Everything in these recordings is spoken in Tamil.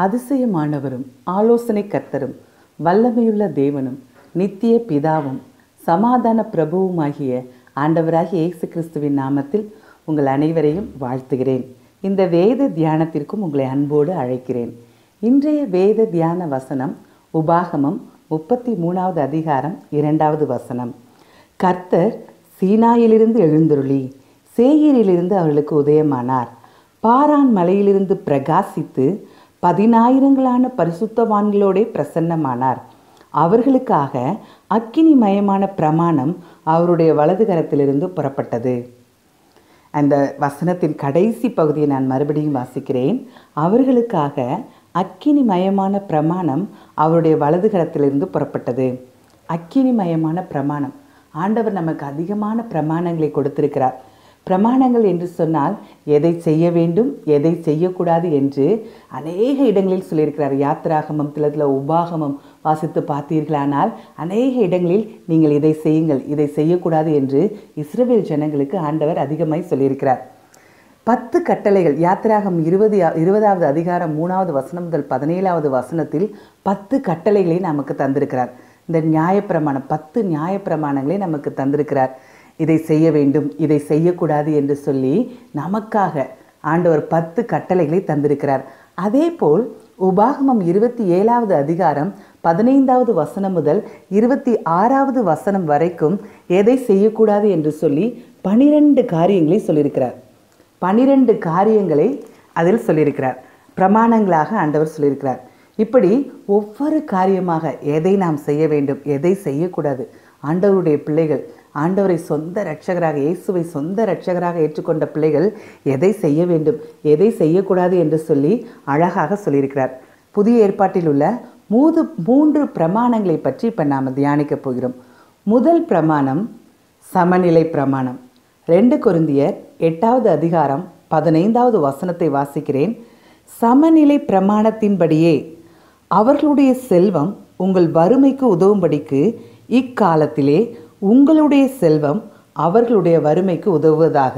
அதிசயமானவரும் ஆலோசனை கர்த்தரும் வல்லமையுள்ள தேவனும் நித்திய பிதாவும் சமாதான பிரபுவுமாகிய ஆண்டவராகிய இயேசு கிறிஸ்துவின் நாமத்தில் உங்கள் அனைவரையும் வாழ்த்துகிறேன் இந்த வேத தியானத்திற்கும் உங்களை அன்போடு அழைக்கிறேன் இன்றைய வேத தியான வசனம் உபாகமம் முப்பத்தி மூணாவது அதிகாரம் இரண்டாவது வசனம் கர்த்தர் சீனாயிலிருந்து எழுந்தருளி சேயீரிலிருந்து அவர்களுக்கு உதயமானார் பாரான் மலையிலிருந்து பிரகாசித்து பதினாயிரங்களான பரிசுத்தவான்களோடே பிரசன்னமானார் அவர்களுக்காக அக்கினிமயமான பிரமாணம் அவருடைய வலது கரத்திலிருந்து புறப்பட்டது அந்த வசனத்தின் கடைசி பகுதியை நான் மறுபடியும் வாசிக்கிறேன் அவர்களுக்காக அக்கினிமயமான பிரமாணம் அவருடைய வலது கரத்திலிருந்து புறப்பட்டது அக்கினிமயமான பிரமாணம் ஆண்டவர் நமக்கு அதிகமான பிரமாணங்களை கொடுத்திருக்கிறார் பிரமாணங்கள் என்று சொன்னால் எதை செய்ய வேண்டும் எதை செய்யக்கூடாது என்று அநேக இடங்களில் சொல்லியிருக்கிறார் யாத்திராகமம் திலத்தில் உபாகமம் வாசித்து பார்த்தீர்களானால் அநேக இடங்களில் நீங்கள் இதை செய்யுங்கள் இதை செய்யக்கூடாது என்று இஸ்ரவேல் ஜனங்களுக்கு ஆண்டவர் அதிகமாய் சொல்லியிருக்கிறார் பத்து கட்டளைகள் யாத்திராகம் இருபது இருபதாவது அதிகாரம் மூணாவது வசனம் முதல் பதினேழாவது வசனத்தில் பத்து கட்டளைகளை நமக்கு தந்திருக்கிறார் இந்த நியாயப்பிரமாணம் பத்து நியாயப்பிரமாணங்களை நமக்கு தந்திருக்கிறார் இதை செய்ய வேண்டும் இதை செய்யக்கூடாது என்று சொல்லி நமக்காக ஆண்டவர் பத்து கட்டளைகளை தந்திருக்கிறார் அதே போல் உபாகமம் இருபத்தி ஏழாவது அதிகாரம் பதினைந்தாவது வசனம் முதல் இருபத்தி ஆறாவது வசனம் வரைக்கும் எதை செய்யக்கூடாது என்று சொல்லி பனிரெண்டு காரியங்களை சொல்லியிருக்கிறார் பனிரெண்டு காரியங்களை அதில் சொல்லியிருக்கிறார் பிரமாணங்களாக ஆண்டவர் சொல்லியிருக்கிறார் இப்படி ஒவ்வொரு காரியமாக எதை நாம் செய்ய வேண்டும் எதை செய்யக்கூடாது ஆண்டவருடைய பிள்ளைகள் ஆண்டவரை சொந்த ரட்சகராக இயேசுவை சொந்த ரட்சகராக ஏற்றுக்கொண்ட பிள்ளைகள் எதை செய்ய வேண்டும் எதை செய்யக்கூடாது என்று சொல்லி அழகாக சொல்லியிருக்கிறார் புதிய ஏற்பாட்டில் உள்ள மூது மூன்று பிரமாணங்களை பற்றி இப்போ நாம் தியானிக்க போகிறோம் முதல் பிரமாணம் சமநிலை பிரமாணம் ரெண்டு கொருந்தியர் எட்டாவது அதிகாரம் பதினைந்தாவது வசனத்தை வாசிக்கிறேன் சமநிலை பிரமாணத்தின்படியே அவர்களுடைய செல்வம் உங்கள் வறுமைக்கு உதவும்படிக்கு இக்காலத்திலே உங்களுடைய செல்வம் அவர்களுடைய வறுமைக்கு உதவுவதாக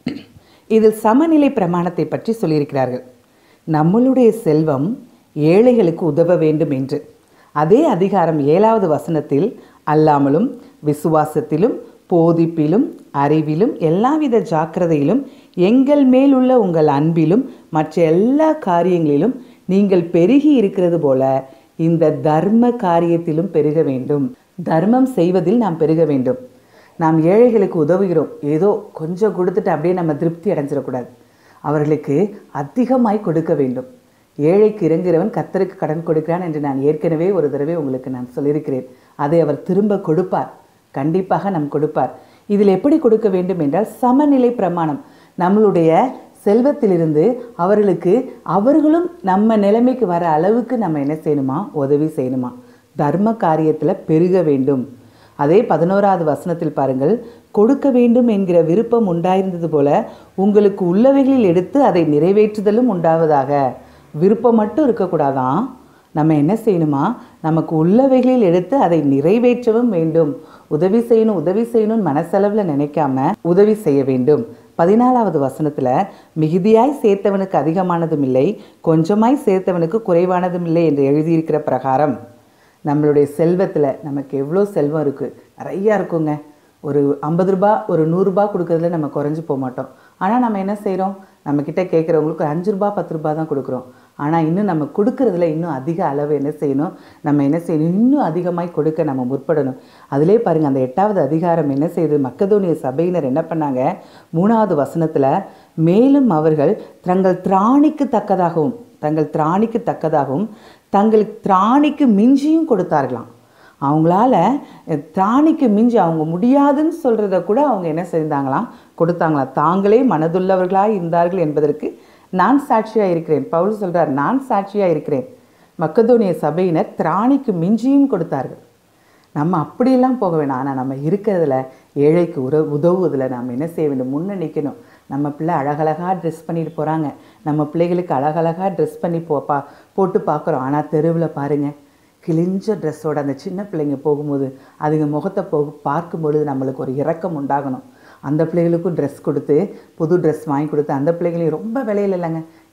இதில் சமநிலை பிரமாணத்தை பற்றி சொல்லியிருக்கிறார்கள் நம்மளுடைய செல்வம் ஏழைகளுக்கு உதவ வேண்டும் என்று அதே அதிகாரம் ஏழாவது வசனத்தில் அல்லாமலும் விசுவாசத்திலும் போதிப்பிலும் அறிவிலும் எல்லாவித ஜாக்கிரதையிலும் எங்கள் மேலுள்ள உங்கள் அன்பிலும் மற்ற எல்லா காரியங்களிலும் நீங்கள் பெருகி இருக்கிறது போல இந்த தர்ம காரியத்திலும் பெருக வேண்டும் தர்மம் செய்வதில் நாம் பெருக வேண்டும் நாம் ஏழைகளுக்கு உதவுகிறோம் ஏதோ கொஞ்சம் கொடுத்துட்டு அப்படியே நம்ம திருப்தி அடைஞ்சிடக்கூடாது அவர்களுக்கு அதிகமாய் கொடுக்க வேண்டும் ஏழைக்கு இறங்குகிறவன் கத்தருக்கு கடன் கொடுக்கிறான் என்று நான் ஏற்கனவே ஒரு தடவை உங்களுக்கு நான் சொல்லியிருக்கிறேன் அதை அவர் திரும்ப கொடுப்பார் கண்டிப்பாக நம் கொடுப்பார் இதில் எப்படி கொடுக்க வேண்டும் என்றால் சமநிலை பிரமாணம் நம்மளுடைய செல்வத்திலிருந்து அவர்களுக்கு அவர்களும் நம்ம நிலைமைக்கு வர அளவுக்கு நம்ம என்ன செய்யணுமா உதவி செய்யணுமா தர்ம காரியத்தில் பெருக வேண்டும் அதே பதினோராவது வசனத்தில் பாருங்கள் கொடுக்க வேண்டும் என்கிற விருப்பம் உண்டாயிருந்தது போல உங்களுக்கு உள்ளவைகளில் எடுத்து அதை நிறைவேற்றுதலும் உண்டாவதாக விருப்பம் மட்டும் இருக்கக்கூடாதான் நம்ம என்ன செய்யணுமா நமக்கு உள்ளவைகளில் எடுத்து அதை நிறைவேற்றவும் வேண்டும் உதவி செய்யணும் உதவி செய்யணும்னு மனசளவில் நினைக்காம உதவி செய்ய வேண்டும் பதினாலாவது வசனத்தில் மிகுதியாய் சேர்த்தவனுக்கு அதிகமானதும் இல்லை கொஞ்சமாய் சேர்த்தவனுக்கு குறைவானதும் இல்லை என்று எழுதியிருக்கிற பிரகாரம் நம்மளுடைய செல்வத்தில் நமக்கு எவ்வளோ செல்வம் இருக்குது நிறையா இருக்குங்க ஒரு ஐம்பது ரூபா ஒரு நூறுரூபா கொடுக்கறதுல நம்ம குறைஞ்சி போக மாட்டோம் ஆனால் நம்ம என்ன செய்கிறோம் நம்மக்கிட்ட கேட்குறவங்களுக்கு ஒரு அஞ்சு ரூபா பத்து ரூபா தான் கொடுக்குறோம் ஆனால் இன்னும் நம்ம கொடுக்கறதுல இன்னும் அதிக அளவு என்ன செய்யணும் நம்ம என்ன செய்யணும் இன்னும் அதிகமாய் கொடுக்க நம்ம முற்படணும் அதிலே பாருங்கள் அந்த எட்டாவது அதிகாரம் என்ன செய்யுது மக்கதோனிய சபையினர் என்ன பண்ணாங்க மூணாவது வசனத்தில் மேலும் அவர்கள் தங்கள் திராணிக்கு தக்கதாகவும் தங்கள் திராணிக்கு தக்கதாகவும் தங்களுக்கு திராணிக்கு மிஞ்சியும் கொடுத்தார்களாம் அவங்களால திராணிக்கு மிஞ்சி அவங்க முடியாதுன்னு சொல்கிறத கூட அவங்க என்ன செய்தாங்களாம் கொடுத்தாங்களாம் தாங்களே மனதுள்ளவர்களாக இருந்தார்கள் என்பதற்கு நான் சாட்சியாக இருக்கிறேன் பவுல் சொல்கிறார் நான் சாட்சியாக இருக்கிறேன் மக்கதோனிய சபையினர் திராணிக்கு மிஞ்சியும் கொடுத்தார்கள் நம்ம அப்படியெல்லாம் போக வேணாம் ஆனால் நம்ம இருக்கிறதுல ஏழைக்கு உற உதவுவதில் நாம் என்ன செய்ய வேண்டும் முன்னே நிற்கணும் நம்ம பிள்ளை அழகழகாக ட்ரெஸ் பண்ணிட்டு போகிறாங்க நம்ம பிள்ளைகளுக்கு அழகழகாக ட்ரெஸ் பண்ணி போ பா போட்டு பார்க்குறோம் ஆனால் தெருவில் பாருங்கள் கிழிஞ்ச ட்ரெஸ்ஸோட அந்த சின்ன பிள்ளைங்க போகும்போது அதுங்க முகத்தை போக பார்க்கும் பொழுது நம்மளுக்கு ஒரு இரக்கம் உண்டாகணும் அந்த பிள்ளைகளுக்கும் ட்ரெஸ் கொடுத்து புது ட்ரெஸ் வாங்கி கொடுத்து அந்த பிள்ளைகளையும் ரொம்ப விலையில இல்லைங்க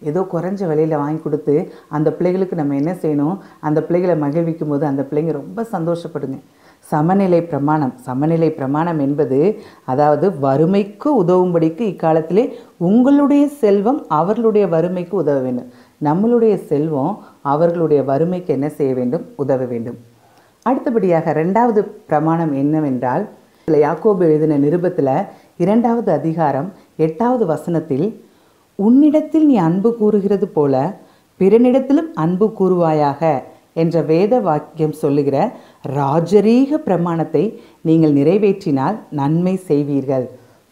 ஏதோ குறைஞ்ச விலையில் வாங்கி கொடுத்து அந்த பிள்ளைகளுக்கு நம்ம என்ன செய்யணும் அந்த பிள்ளைகளை மகிழ்விக்கும் போது அந்த பிள்ளைங்க ரொம்ப சந்தோஷப்படுங்க சமநிலை பிரமாணம் சமநிலை பிரமாணம் என்பது அதாவது வறுமைக்கு உதவும்படிக்கு இக்காலத்திலே உங்களுடைய செல்வம் அவர்களுடைய வறுமைக்கு உதவ வேண்டும் நம்மளுடைய செல்வம் அவர்களுடைய வறுமைக்கு என்ன செய்ய வேண்டும் உதவ வேண்டும் அடுத்தபடியாக ரெண்டாவது பிரமாணம் என்னவென்றால் இதுல யாக்கோபு எழுதின நிருபத்தில் இரண்டாவது அதிகாரம் எட்டாவது வசனத்தில் உன்னிடத்தில் நீ அன்பு கூறுகிறது போல பிறனிடத்திலும் அன்பு கூறுவாயாக என்ற வேத வாக்கியம் சொல்லுகிற ராஜரீக பிரமாணத்தை நீங்கள் நிறைவேற்றினால் நன்மை செய்வீர்கள்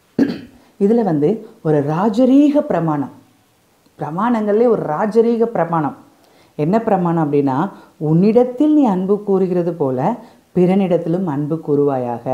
இதில் வந்து ஒரு ராஜரீக பிரமாணம் பிரமாணங்களே ஒரு ராஜரீக பிரமாணம் என்ன பிரமாணம் அப்படின்னா உன்னிடத்தில் நீ அன்பு கூறுகிறது போல பிறனிடத்திலும் அன்பு கூறுவாயாக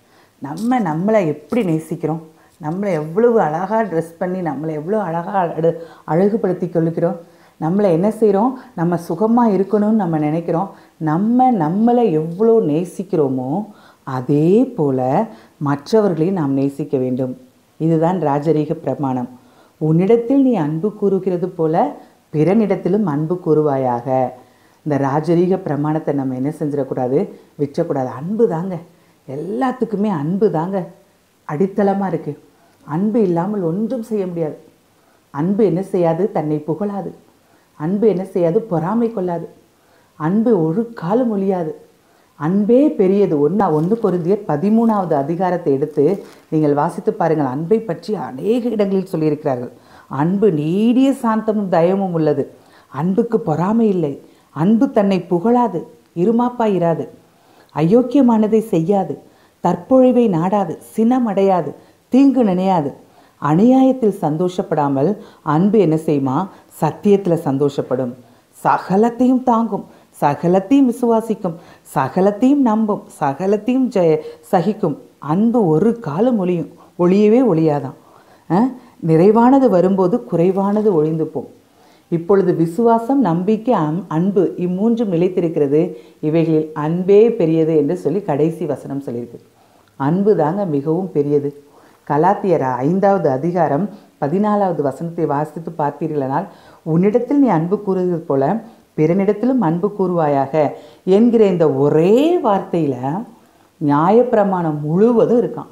நம்ம நம்மளை எப்படி நேசிக்கிறோம் நம்மளை எவ்வளவு அழகாக ட்ரெஸ் பண்ணி நம்மளை எவ்வளோ அழகாக அழகு அழகுபடுத்தி கொள்ளுகிறோம் நம்மளை என்ன செய்கிறோம் நம்ம சுகமாக இருக்கணும்னு நம்ம நினைக்கிறோம் நம்ம நம்மளை எவ்வளோ நேசிக்கிறோமோ அதே போல் மற்றவர்களையும் நாம் நேசிக்க வேண்டும் இதுதான் ராஜரீக பிரமாணம் உன்னிடத்தில் நீ அன்பு கூறுகிறது போல பிறனிடத்திலும் அன்பு கூறுவாயாக இந்த ராஜரீக பிரமாணத்தை நம்ம என்ன செஞ்சிடக்கூடாது விற்றக்கூடாது அன்பு தாங்க எல்லாத்துக்குமே அன்பு தாங்க அடித்தளமாக இருக்குது அன்பு இல்லாமல் ஒன்றும் செய்ய முடியாது அன்பு என்ன செய்யாது தன்னை புகழாது அன்பு என்ன செய்யாது பொறாமை கொள்ளாது அன்பு ஒரு காலம் ஒழியாது அன்பே பெரியது ஒன்றா ஒன்று பொருந்தியர் பதிமூணாவது அதிகாரத்தை எடுத்து நீங்கள் வாசித்து பாருங்கள் அன்பை பற்றி அநேக இடங்களில் சொல்லியிருக்கிறார்கள் அன்பு நீடிய சாந்தமும் தயமும் உள்ளது அன்புக்கு பொறாமை இல்லை அன்பு தன்னை புகழாது இருமாப்பா இராது அயோக்கியமானதை செய்யாது தற்பொழிவை நாடாது சினமடையாது தீங்கு நினையாது அநியாயத்தில் சந்தோஷப்படாமல் அன்பு என்ன செய்யுமா சத்தியத்தில் சந்தோஷப்படும் சகலத்தையும் தாங்கும் சகலத்தையும் விசுவாசிக்கும் சகலத்தையும் நம்பும் சகலத்தையும் ஜெய சகிக்கும் அன்பு ஒரு காலம் ஒளியும் ஒளியவே ஒளியாதான் அஹ், நிறைவானது வரும்போது குறைவானது ஒழிந்து போம் இப்பொழுது விசுவாசம் நம்பிக்கை அம்- அன்பு இம்மூன்றும் நிலைத்திருக்கிறது இவைகளில் அன்பே பெரியது என்று சொல்லி கடைசி வசனம் சொல்லியிருக்கு அன்பு தாங்க மிகவும் பெரியது கலாத்தியர் ஐந்தாவது அதிகாரம் பதினாலாவது வசனத்தை வாசித்து பார்த்தீர்களானால் உன்னிடத்தில் நீ அன்பு கூறுவது போல பிறனிடத்திலும் அன்பு கூறுவாயாக என்கிற இந்த ஒரே வார்த்தையில் நியாயப்பிரமாணம் முழுவதும் இருக்கான்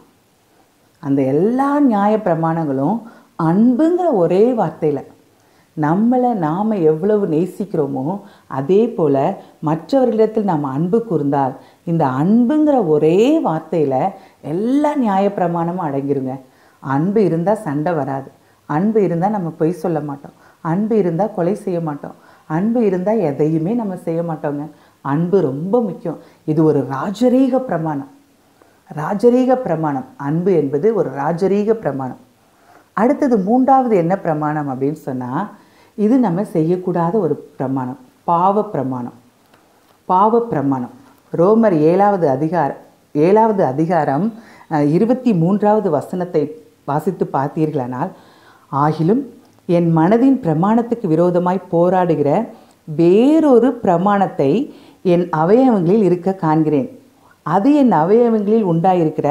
அந்த எல்லா நியாய பிரமாணங்களும் அன்புங்கிற ஒரே வார்த்தையில் நம்மளை நாம் எவ்வளவு நேசிக்கிறோமோ அதே போல் மற்றவர்களிடத்தில் நாம் அன்பு கூர்ந்தால் இந்த அன்புங்கிற ஒரே வார்த்தையில் எல்லா நியாய பிரமாணமும் அடங்கிருங்க அன்பு இருந்தால் சண்டை வராது அன்பு இருந்தால் நம்ம பொய் சொல்ல மாட்டோம் அன்பு இருந்தால் கொலை செய்ய மாட்டோம் அன்பு இருந்தால் எதையுமே நம்ம செய்ய மாட்டோங்க அன்பு ரொம்ப முக்கியம் இது ஒரு ராஜரீக பிரமாணம் ராஜரீக பிரமாணம் அன்பு என்பது ஒரு ராஜரீக பிரமாணம் அடுத்தது மூன்றாவது என்ன பிரமாணம் அப்படின்னு சொன்னால் இது நம்ம செய்யக்கூடாத ஒரு பிரமாணம் பாவ பிரமாணம் பாவ பிரமாணம் ரோமர் ஏழாவது அதிகாரம் ஏழாவது அதிகாரம் அஹ், இருபத்தி மூன்றாவது வசனத்தை வாசித்து பார்த்தீர்களானால் ஆகிலும் என் மனதின் பிரமாணத்துக்கு விரோதமாய் போராடுகிற வேறொரு பிரமாணத்தை என் அவயவங்களில் இருக்க காண்கிறேன் அது என் அவயவங்களில் உண்டாயிருக்கிற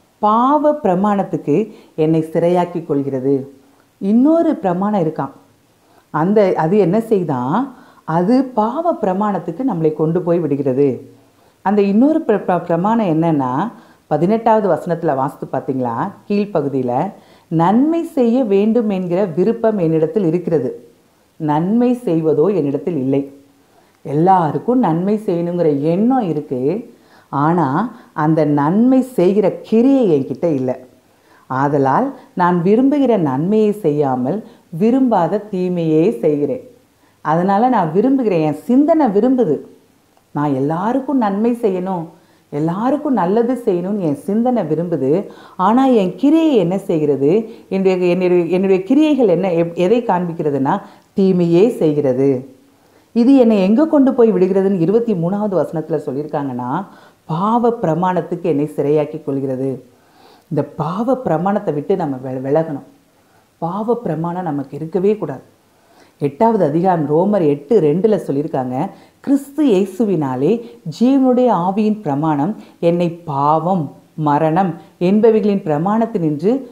பாவ பிரமாணத்துக்கு என்னை சிறையாக்கி கொள்கிறது இன்னொரு பிரமாணம் இருக்கான் அந்த அது என்ன செய்தான் அது பாவ பிரமாணத்துக்கு நம்மளை கொண்டு போய் விடுகிறது அந்த இன்னொரு பிர பிர- பிரமாணம் என்னன்னா பதினெட்டாவது வசனத்தில் வாசித்து பார்த்தீங்களா கீழ்ப்பகுதியில் நன்மை செய்ய வேண்டும் என்கிற விருப்பம் என்னிடத்தில் இருக்கிறது நன்மை செய்வதோ என்னிடத்தில் இல்லை எல்லாருக்கும் நன்மை செய்யணுங்கிற எண்ணம் இருக்குது ஆனால் அந்த நன்மை செய்கிற கிரியை என்கிட்ட இல்லை ஆதலால் நான் விரும்புகிற நன்மையை செய்யாமல் விரும்பாத தீமையே செய்கிறேன் அதனால் நான் விரும்புகிறேன் என் சிந்தனை விரும்புது நான் எல்லாருக்கும் நன்மை செய்யணும் எல்லாருக்கும் நல்லது செய்யணும்னு என் சிந்தனை விரும்புது ஆனால் என் கிரியை என்ன செய்கிறது என்னுடைய என்னுடைய என்னுடைய கிரியைகள் என்ன எப்- எதை காண்பிக்கிறதுனா தீமையே செய்கிறது இது என்னை எங்கே கொண்டு போய் விடுகிறதுன்னு இருபத்தி மூணாவது வசனத்தில் சொல்லியிருக்காங்கன்னா பாவ பிரமாணத்துக்கு என்னை சிறையாக்கி கொள்கிறது இந்த பாவ பிரமாணத்தை விட்டு நம்ம வெ- விலகணும் பாவ பிரமாணம் நமக்கு இருக்கவே கூடாது எட்டாவது அதிகாரம் ரோமர் எட்டு ரெண்டில் சொல்லியிருக்காங்க கிறிஸ்து இயேசுவினாலே ஜீவனுடைய ஆவியின் பிரமாணம் என்னை பாவம் மரணம் என்பவைகளின் பிரமாணத்தினின்று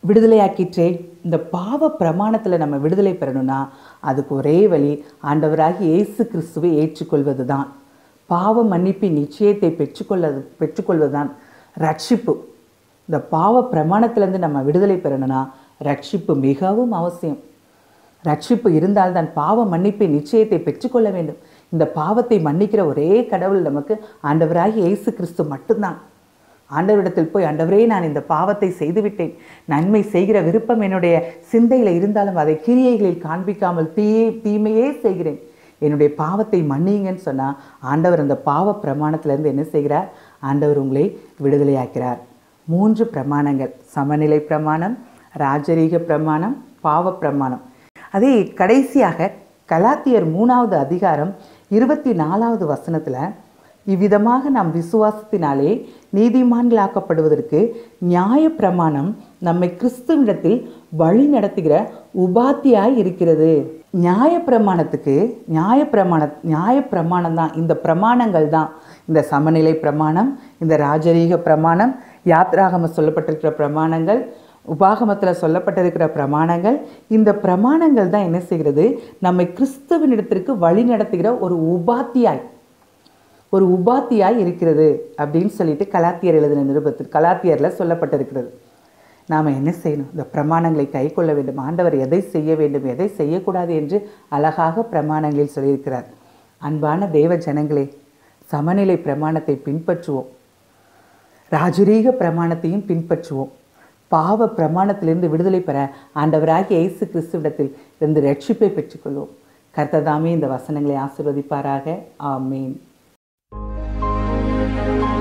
விடுதலையாக்கிற்றே இந்த பாவ பிரமாணத்தில் நம்ம விடுதலை பெறணும்னா அதுக்கு ஒரே வழி ஆண்டவராகி இயேசு கிறிஸ்துவை ஏற்றுக்கொள்வது தான் பாவ மன்னிப்பின் நிச்சயத்தை பெற்றுக்கொள்ள பெற்றுக்கொள்வதுதான் ரட்சிப்பு இந்த பாவ பிரமாணத்திலேருந்து நம்ம விடுதலை பெறணும்னா ரட்சிப்பு மிகவும் அவசியம் ரட்சிப்பு இருந்தால்தான் பாவ மன்னிப்பின் நிச்சயத்தை பெற்றுக்கொள்ள வேண்டும் இந்த பாவத்தை மன்னிக்கிற ஒரே கடவுள் நமக்கு ஆண்டவராகி இயேசு கிறிஸ்து மட்டும்தான் ஆண்டவரிடத்தில் போய் ஆண்டவரே நான் இந்த பாவத்தை செய்துவிட்டேன் நன்மை செய்கிற விருப்பம் என்னுடைய சிந்தையில் இருந்தாலும் அதை கிரியைகளில் காண்பிக்காமல் தீயே தீமையே செய்கிறேன் என்னுடைய பாவத்தை மன்னிங்கன்னு சொன்னால் ஆண்டவர் அந்த பாவ பிரமாணத்திலேருந்து என்ன செய்கிறார் ஆண்டவர் உங்களை விடுதலையாக்கிறார் மூன்று பிரமாணங்கள் சமநிலை பிரமாணம் ராஜரீக பிரமாணம் பாவ பிரமாணம் அதே கடைசியாக கலாத்தியர் மூணாவது அதிகாரம் இருபத்தி நாலாவது வசனத்தில் இவ்விதமாக நாம் விசுவாசத்தினாலே நீதிமான்களாக்கப்படுவதற்கு நியாய பிரமாணம் நம்மை கிறிஸ்துவிடத்தில் வழி நடத்துகிற உபாத்தியாய் இருக்கிறது நியாய பிரமாணத்துக்கு நியாய பிரமாண நியாய பிரமாணம் தான் இந்த பிரமாணங்கள் தான் இந்த சமநிலை பிரமாணம் இந்த ராஜரீக பிரமாணம் யாத்ராகம சொல்லப்பட்டிருக்கிற பிரமாணங்கள் உபாகமத்தில் சொல்லப்பட்டிருக்கிற பிரமாணங்கள் இந்த பிரமாணங்கள் தான் என்ன செய்கிறது நம்மை கிறிஸ்துவனிடத்திற்கு வழி நடத்துகிற ஒரு உபாத்தியாய் ஒரு உபாத்தியாய் இருக்கிறது அப்படின்னு சொல்லிட்டு கலாத்தியர் எழுதின நிருபத்தில் கலாத்தியரில் சொல்லப்பட்டிருக்கிறது நாம் என்ன செய்யணும் இந்த பிரமாணங்களை கை கொள்ள வேண்டும் ஆண்டவர் எதை செய்ய வேண்டும் எதை செய்யக்கூடாது என்று அழகாக பிரமாணங்களில் சொல்லியிருக்கிறார் அன்பான தேவ ஜனங்களே சமநிலை பிரமாணத்தை பின்பற்றுவோம் ராஜரீக பிரமாணத்தையும் பின்பற்றுவோம் பாவ பிரமாணத்திலிருந்து விடுதலை பெற ஆண்டவராகிய இயேசு கிறிஸ்துவிடத்தில் இருந்து ரட்சிப்பை பெற்றுக்கொள்வோம் கர்த்ததாமே இந்த வசனங்களை ஆசிர்வதிப்பாராக ஆமீன்